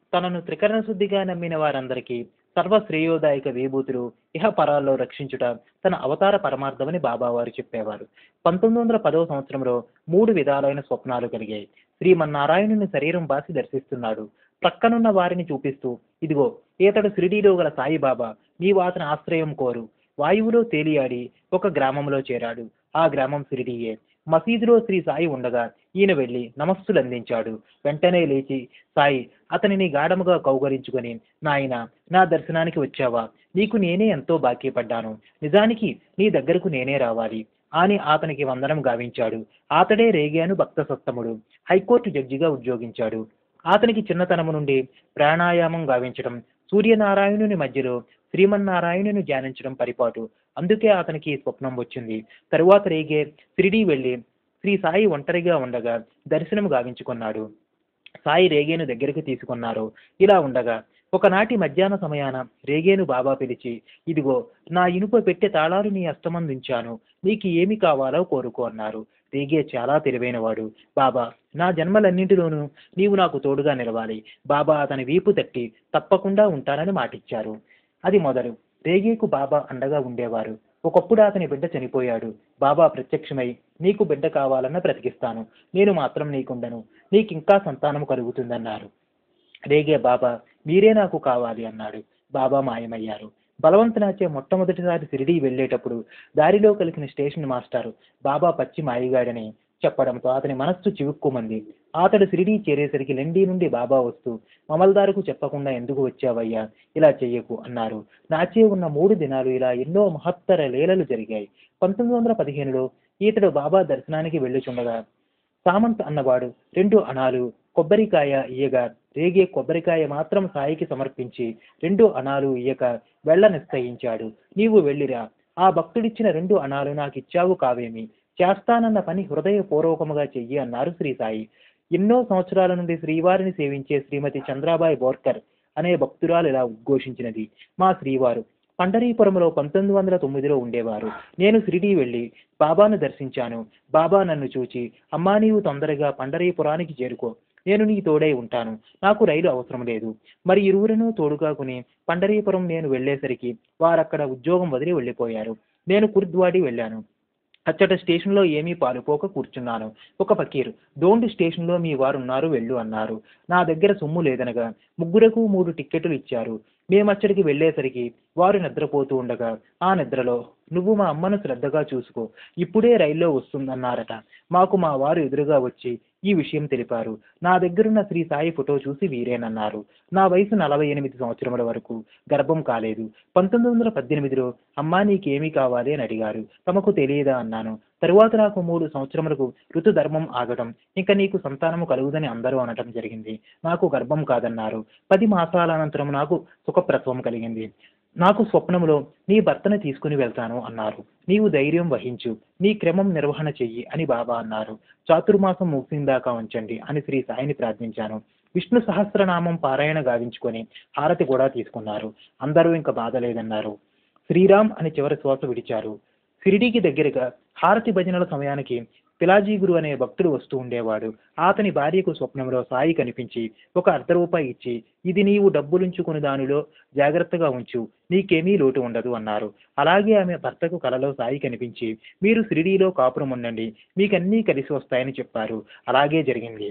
తనను త్రికరణ శుద్ధిగా నమ్మిన వారందరికీ సర్వశ్రేయోదాయక విభూతులు ఇహ పరాల్లో రక్షించుట తన అవతార పరమార్థమని బాబావారు చెప్పేవారు పంతొమ్మిది వందల పదవ సంవత్సరంలో మూడు విధాలైన స్వప్నాలు కలిగాయి శ్రీమన్నారాయణుని శరీరం బాసి దర్శిస్తున్నాడు ప్రక్కనున్న వారిని చూపిస్తూ ఇదిగో ఈతడు షిరిడీలో గల సాయిబాబా నీవు అతని ఆశ్రయం కోరు వాయువులో తేలియాడి ఒక గ్రామంలో చేరాడు ఆ గ్రామం షిరిడీయే మసీదులో శ్రీ సాయి ఉండగా ఈయన వెళ్ళి నమస్సులు అందించాడు వెంటనే లేచి సాయి అతనిని గాఢముగా కౌగలించుకొని నాయన నా దర్శనానికి వచ్చావా నీకు నేనే ఎంతో బాకీ పడ్డాను నిజానికి నీ దగ్గరకు నేనే రావాలి అని అతనికి వందనం గావించాడు అతడే రేగాను భక్త సత్తముడు హైకోర్టు జడ్జిగా ఉద్యోగించాడు అతనికి చిన్నతనము నుండి ప్రాణాయామం గావించడం సూర్యనారాయణుని మధ్యలో శ్రీమన్నారాయణుని ధ్యానించడం పరిపాటు అందుకే అతనికి ఈ స్వప్నం వచ్చింది తరువాత రేగే షిరిడీ వెళ్ళి శ్రీ సాయి ఒంటరిగా ఉండగా దర్శనం గావించుకున్నాడు సాయి రేగేను దగ్గరికి తీసుకున్నారు ఇలా ఉండగా ఒకనాటి మధ్యాహ్న సమయాన రేగేను బాబా పిలిచి ఇదిగో నా ఇనుప పెట్టె తాళాలు నీ అస్తమందించాను నీకు ఏమి కావాలో కోరుకో అన్నారు రేగే చాలా తెలివైనవాడు బాబా నా జన్మలన్నింటిలోనూ నీవు నాకు తోడుగా నిలవాలి బాబా అతని వీపు తట్టి తప్పకుండా ఉంటానని మాటిచ్చారు అది మొదలు రేగేకు బాబా అండగా ఉండేవారు ఒకప్పుడు అతని బిడ్డ చనిపోయాడు బాబా ప్రత్యక్షమై నీకు బిడ్డ కావాలన్న బ్రతికిస్తాను నేను మాత్రం నీకుండను నీకింకా సంతానం కలుగుతుందన్నారు రేగే బాబా మీరే నాకు కావాలి అన్నాడు బాబా మాయమయ్యారు బలవంతనాచే మొట్టమొదటిసారి షిరిడీ వెళ్ళేటప్పుడు దారిలో కలిసిన స్టేషన్ మాస్టారు బాబా పచ్చి మాయగాడని చెప్పడంతో అతని మనస్సు చివుక్కుమంది అతడు షిరిడీ చేరేసరికి లెండి నుండి బాబా వస్తూ మమల్దారుకు చెప్పకుండా ఎందుకు వచ్చావయ్యా ఇలా చెయ్యకు అన్నారు నాచే ఉన్న మూడు దినాలు ఇలా ఎన్నో మహత్తర లీలలు జరిగాయి పంతొమ్మిది వందల పదిహేనులో ఈతడు బాబా దర్శనానికి వెళ్ళుచుండగా సామంత్ అన్నవాడు రెండు అణాలు కొబ్బరికాయ ఇయ్యగా రేగే కొబ్బరికాయ మాత్రం సాయికి సమర్పించి రెండు అణాలు ఇయ్యక వెళ్ళ నిశ్చయించాడు నీవు వెళ్ళిరా ఆ భక్తుడిచ్చిన రెండు అణాలు నాకు ఇచ్చావు కావేమి చేస్తానన్న పని హృదయపూర్వకముగా చెయ్యి అన్నారు శ్రీ సాయి ఎన్నో సంవత్సరాల నుండి శ్రీవారిని సేవించే శ్రీమతి చంద్రాబాయి బోర్కర్ అనే భక్తురాలు ఇలా ఉద్ఘోషించినది మా శ్రీవారు పండరీపురంలో పంతొమ్మిది వందల తొమ్మిదిలో ఉండేవారు నేను షిరిడీ వెళ్ళి బాబాను దర్శించాను బాబా నన్ను చూచి అమ్మా నీవు తొందరగా పండరీపురానికి చేరుకో నేను నీ తోడై ఉంటాను నాకు రైలు అవసరం లేదు మరి ఇరువురును తోడుగా కొని పండరీపురం నేను వెళ్ళేసరికి వారక్కడ ఉద్యోగం వదిలి వెళ్ళిపోయారు నేను కుర్ద్వాడి వెళ్ళాను అచ్చట స్టేషన్లో ఏమీ పాలుపోక కూర్చున్నాను ఒక ఫకీర్ డోండి స్టేషన్లో మీ వారు ఉన్నారు వెళ్ళు అన్నారు నా దగ్గర సొమ్ము లేదనగా ముగ్గురకు మూడు టిక్కెట్లు ఇచ్చారు మేమచ్చడికి వెళ్ళేసరికి వారు నిద్రపోతూ ఉండగా ఆ నిద్రలో నువ్వు మా అమ్మను శ్రద్ధగా చూసుకో ఇప్పుడే రైల్లో వస్తుందన్నారట మాకు మా వారు ఎదురుగా వచ్చి ఈ విషయం తెలిపారు నా దగ్గరున్న శ్రీ సాయి ఫోటో చూసి వీరేనన్నారు నా వయసు నలభై ఎనిమిది సంవత్సరముల వరకు గర్భం కాలేదు పంతొమ్మిది వందల పద్దెనిమిదిలో అమ్మా నీకేమీ కావాలి అని అడిగారు తమకు తెలియదా అన్నాను తరువాత నాకు మూడు సంవత్సరములకు ఋతుధర్మం ఆగటం ఇంకా నీకు సంతానము కలుగుదని అందరూ అనటం జరిగింది నాకు గర్భం కాదన్నారు పది మాసాల అనంతరం నాకు సుఖప్రసవం కలిగింది నాకు స్వప్నములో నీ భర్తను తీసుకుని వెళ్తాను అన్నారు నీవు ధైర్యం వహించు నీ క్రమం నిర్వహణ చెయ్యి అని బాబా అన్నారు చాతుర్మాసం ముగిసిందాకా ఉంచండి అని శ్రీ సాయిని ప్రార్థించాను విష్ణు సహస్రనామం పారాయణ గావించుకొని హారతి కూడా తీసుకున్నారు అందరూ ఇంకా బాధ లేదన్నారు శ్రీరామ్ అని చివరి శ్వాస విడిచారు షిరిడీకి దగ్గరగా హారతి భజనల సమయానికి పిలాజీ గురు అనే భక్తుడు వస్తూ ఉండేవాడు అతని భార్యకు స్వప్నంలో సాయి కనిపించి ఒక అర్ధ రూపాయి ఇచ్చి ఇది నీవు డబ్బులుంచుకుని దానిలో జాగ్రత్తగా ఉంచు నీకేమీ లోటు ఉండదు అన్నారు అలాగే ఆమె భర్తకు కలలో సాయి కనిపించి మీరు షిరిడీలో కాపురం ఉండండి మీకన్నీ కలిసి వస్తాయని చెప్పారు అలాగే జరిగింది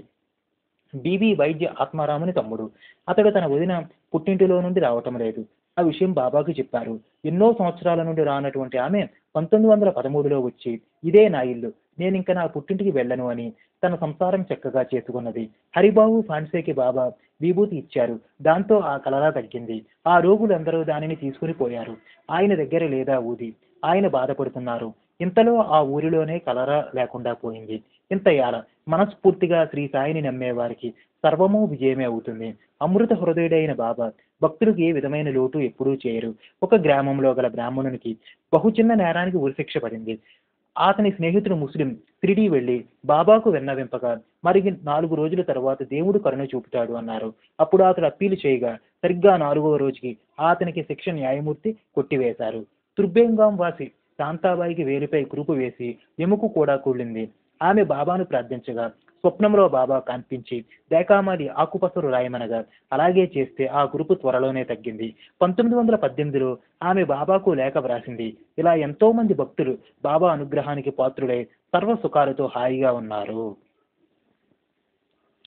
బీబీ వైద్య ఆత్మారాముని తమ్ముడు అతడు తన వదిన పుట్టింటిలో నుండి రావటం లేదు ఆ విషయం బాబాకు చెప్పారు ఎన్నో సంవత్సరాల నుండి రానటువంటి ఆమె పంతొమ్మిది వందల పదమూడులో వచ్చి ఇదే నా ఇల్లు నేను ఇంకా నా పుట్టింటికి వెళ్ళను అని తన సంసారం చక్కగా చేసుకున్నది హరిబాబు ఫాన్సేకి బాబా విభూతి ఇచ్చారు దాంతో ఆ కలరా తగ్గింది ఆ రోగులందరూ దానిని తీసుకుని పోయారు ఆయన దగ్గర లేదా ఊది ఆయన బాధపడుతున్నారు ఇంతలో ఆ ఊరిలోనే కలరా లేకుండా పోయింది ఇంత యాల మనస్ఫూర్తిగా శ్రీ సాయిని నమ్మే వారికి సర్వము విజయమే అవుతుంది అమృత హృదయుడైన బాబా భక్తులకు ఏ విధమైన లోటు ఎప్పుడూ చేయరు ఒక గ్రామంలో గల బ్రాహ్మణునికి బహు చిన్న నేరానికి ఉరిశిక్ష పడింది అతని స్నేహితుడు ముస్లిం షిరిడీ వెళ్ళి బాబాకు విన్నవింపగా మరి నాలుగు రోజుల తర్వాత దేవుడు కరుణ చూపుతాడు అన్నారు అప్పుడు అతడు అప్పీలు చేయగా సరిగ్గా నాలుగవ రోజుకి అతనికి శిక్ష న్యాయమూర్తి కొట్టివేశారు తుర్బేంగాం వాసి శాంతాబాయికి వేలిపై కురుపు వేసి ఎముకు కూడా కూలింది ఆమె బాబాను ప్రార్థించగా స్వప్నంలో బాబా కనిపించి దేకామాది ఆకుపసరు రాయమనగా అలాగే చేస్తే ఆ గురుపు త్వరలోనే తగ్గింది పంతొమ్మిది వందల పద్దెనిమిదిలో ఆమె బాబాకు లేఖ వ్రాసింది ఇలా ఎంతో మంది భక్తులు బాబా అనుగ్రహానికి పాత్రులై సర్వ సుఖాలతో హాయిగా ఉన్నారు